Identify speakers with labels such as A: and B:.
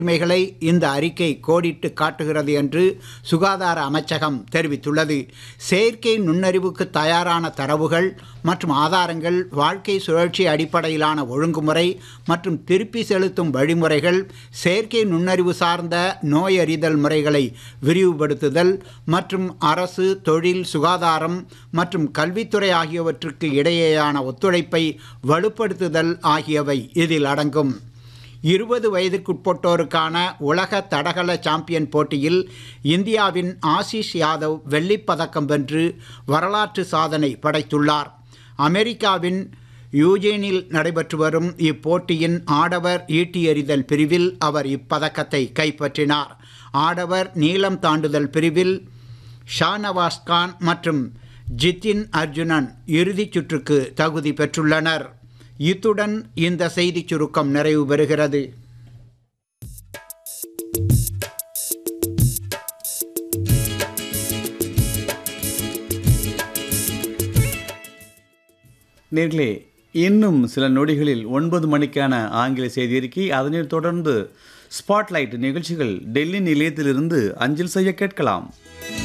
A: உண்மைகளை இந்த அறிக்கை கோடிட்டு காட்டுகிறது என்று சுகாதார அமைச்சகம் தெரிவித்துள்ளது செயற்கை நுண்ணறிவுக்கு தயாரான தரவுகள் மற்றும் ஆதாரங்கள் வாழ்க்கை சுழற்சி அடிப்படையிலான ஒழுங்குமுறை மற்றும் திருப்பி செலுத்தும் வழிமுறைகள் செயற்கை நுண்ணறிவு சார்ந்த நோயறிதல் முறைகளை விரிவுபடுத்துதல் மற்றும் அரசு தொழில் சுகாதாரம் மற்றும் கல்வித்துறை ஆகியவற்றுக்கு இடையேயான ஒத்துழைப்பை வலுப்படுத்துதல் ஆகியவை இதில் அடங்கும் இருபது வயதுக்குட்பட்டோருக்கான உலக தடகள சாம்பியன் போட்டியில் இந்தியாவின் ஆசிஷ் யாதவ் வெள்ளிப் பதக்கம் வென்று வரலாற்று சாதனை படைத்துள்ளார் அமெரிக்காவின் யூஜேனில் நடைபெற்று வரும் இப்போட்டியின் ஆடவர் ஈட்டி எறிதல் பிரிவில் அவர் இப்பதக்கத்தை கைப்பற்றினார் ஆடவர் நீளம் தாண்டுதல் பிரிவில் ஷானவாஸ் கான் மற்றும் ஜித்தின் அர்ஜுனன் இறுதிச் சுற்றுக்கு தகுதி பெற்றுள்ளனர் இத்துடன் இந்த செய்திச் சுருக்கம் நிறைவு பெறுகிறது
B: நேர்களே இன்னும் சில நொடிகளில் ஒன்பது மணிக்கான ஆங்கில செய்தி அறிக்கை அதனைத் தொடர்ந்து ஸ்பாட்லைட் நிகழ்ச்சிகள் டெல்லி நிலையத்திலிருந்து அஞ்சல் செய்ய கேட்கலாம்